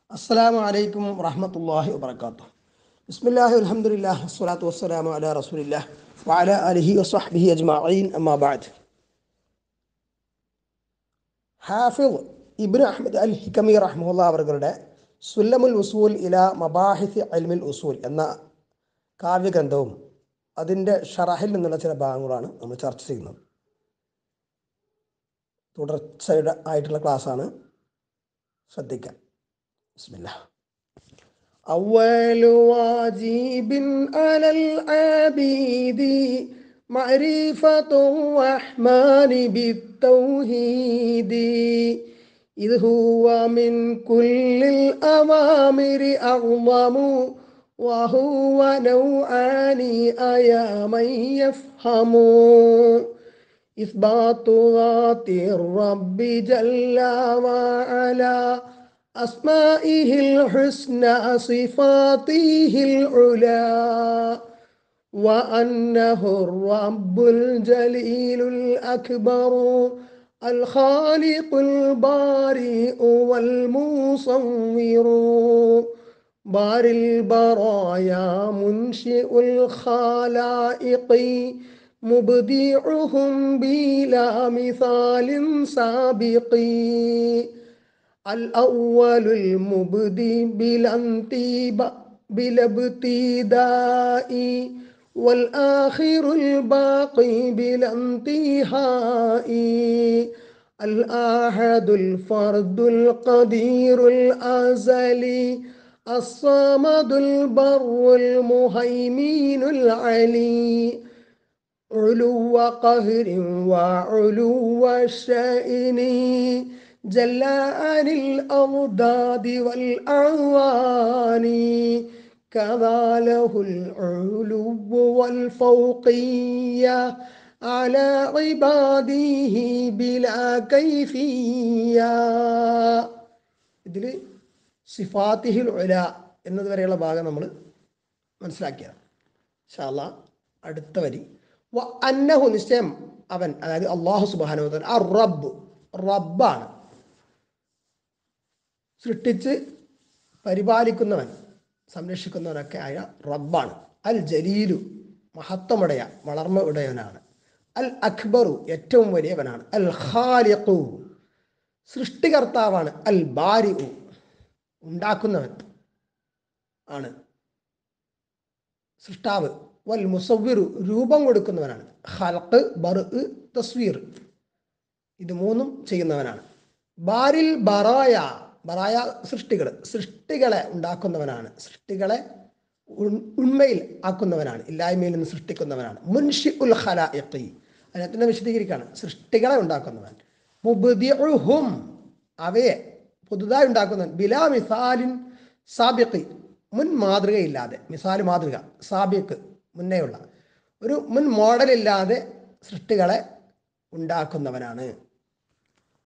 അസ്സലാമു അലൈക്കും വറഹ്മത്തുള്ളാഹി വബറകാതുഹു ബിസ്മില്ലാഹി അൽഹംദുലില്ലാഹി വസ്സലാത്തു വസ്സലാമു അലാ റസൂലില്ലാഹ് വഅലാ ആലിഹി വസ്വഹ്ബിഹി അജ്മഈൻ അമ്മാ ബഅദ് Hafiz ibn Ahmad al Hakami റഹ്മുല്ല അവരുടെ സുല്ലമുൽ ഉസൂൽ ഇല മബാഹിസ് അൽമിൽ ഉസൂൽ എന്ന കാവ്യഗ്രന്ഥവും അതിൻ്റെ ഷറഹിൽ നിന്നുള്ള ചില ഭാഗങ്ങളാണ് നമ്മൾ ചർച്ച ചെയ്യുന്നത് തുടർച്ചയുടെ ആയിട്ടുള്ള ക്ലാസ്സാണ് ശ്രദ്ധിക്കാം ബിസ്മില്ലാ أول واجب على العبيد معرفة الرحمن بالتوحيد إذ هو من كل الأوامر أعظم وهو نوعان أيا من يفهم إثبات ذات الرب جل وعلا أسمائه الحسنى صفاته العلا وأنه الرب الجليل الأكبر الخالق البارئ والمصور بار البرايا منشئ الخلائق مبدعهم بلا مثال سابق الأول المبدي بلا انتباء بلا ابتداء والآخر الباقي بلا انتهاء الآحد الفرد القدير الأزلي الصمد البر المهيمن العلي علو قهر وعلو الشأن جل عن الأضداد والأعوان كذا له العلو والفوقية على عباده بلا كيفية ഇതിൽ സിഫാത്തിഹിൽ ഉല എന്നതുവരെയുള്ള ഭാഗം നമ്മൾ മനസ്സിലാക്കിയതാണ് ഷാല അടുത്ത വരി വ അന്നഹു നിശ്ചയം അവൻ അതായത് അള്ളാഹു സുബാനുവൻ ആ റബ്ബ് റബ്ബാണ് സൃഷ്ടിച്ച് പരിപാലിക്കുന്നവൻ സംരക്ഷിക്കുന്നവനൊക്കെ ആയ റബ്ബാണ് അൽ ജലീലു മഹത്വമുടയ വളർമ്മ ഉടയവനാണ് അൽ അക്ബറു ഏറ്റവും വലിയവനാണ് അൽ ഖാലിഖു സൃഷ്ടികർത്താവാണ് അൽ ബാരി ഉണ്ടാക്കുന്നവൻ ആണ് സൃഷ്ടാവ് വൽ മുസവ്വിറു രൂപം കൊടുക്കുന്നവനാണ് ഹൽക്ക് ബർ തസ്വീർ ഇത് മൂന്നും ചെയ്യുന്നവനാണ് ബാരിൽ ബറായ ബറായ സൃഷ്ടികൾ സൃഷ്ടികളെ ഉണ്ടാക്കുന്നവനാണ് സൃഷ്ടികളെ ഉണ്മയിൽ ആക്കുന്നവനാണ് ഇല്ലായ്മയിൽ നിന്ന് സൃഷ്ടിക്കുന്നവനാണ് മുൻഷി ഉൽ ഖല അതിനകത്തിനെ വിശദീകരിക്കുകയാണ് സൃഷ്ടികളെ ഉണ്ടാക്കുന്നവൻ മുബ്ദിഉഹും അവയെ പുതുതായി ഉണ്ടാക്കുന്നവൻ ബിലാ മിസാലിൻ സാബിഖി മുൻ മാതൃകയില്ലാതെ മിസാൽ മാതൃക സാബിക്ക് മുന്നേയുള്ള ഒരു മുൻ മോഡലില്ലാതെ സൃഷ്ടികളെ ഉണ്ടാക്കുന്നവനാണ്